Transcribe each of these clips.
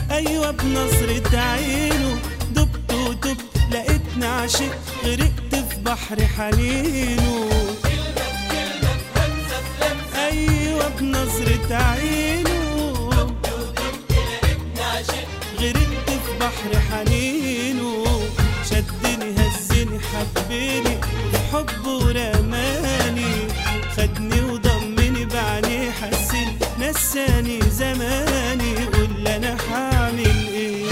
ايوه بنظرة عينه دبت ودبت لقيتني عاشق غرقت في بحر حنينه ايوه بنظرة عينه غرقت في بحر حنينه شدني هزني حبني بحبه رماني خدني وضمني بعينيه حسني نساني زماني قول لي انا هعمل ايه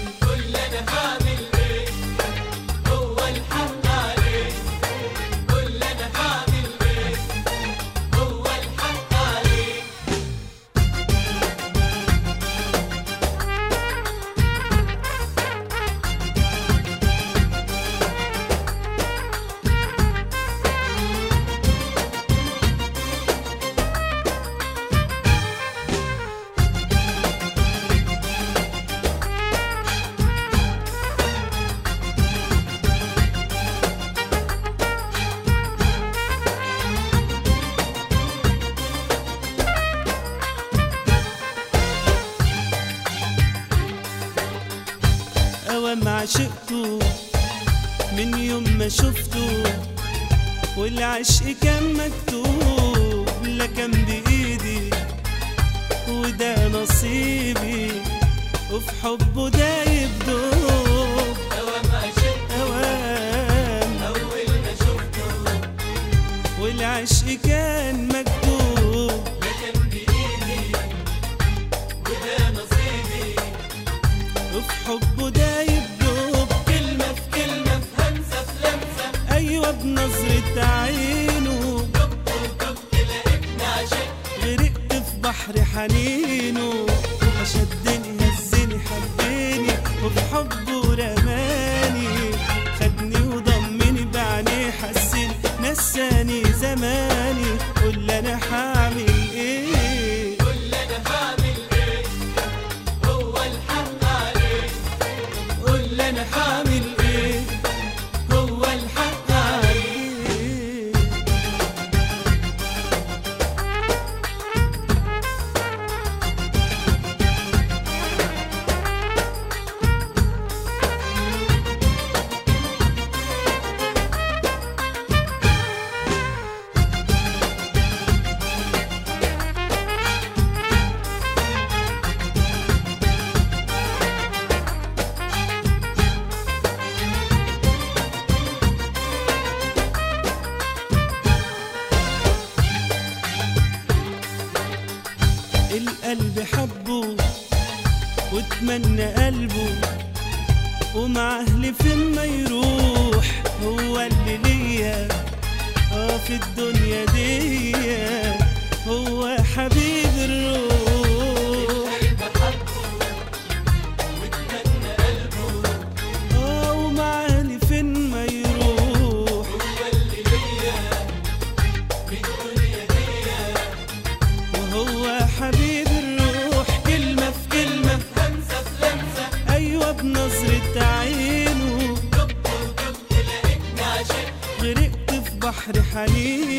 اوام عشقته من يوم ما شفته والعشق كان مكتوب لا كان بايدي وده نصيبي وفي حبه دايب دوب اوام والعشق كان مكتوب وفي حبه دايب دوب كلمة في كلمة في همسة في لمسة أيوة بنظرة عينه غرقت في بحر حنينه شدني هزني حبني وفي حبه رماني خدني وضمني بعينيه حسني نساني زماني قول لي انا هعمل ايه قول لي انا هعمل ايه هو الحق عليه القلب حبه واتمنى قلبه ومع اهلي فين ما يروح هو اللي ليا اه في الدنيا دي هو حبيب الروح اه ومع اهلي فين ما يروح وهو حبيب الروح كلمة في كلمة في همسة في لمسة أيوة بنظرة عينه غرقت في بحر حنين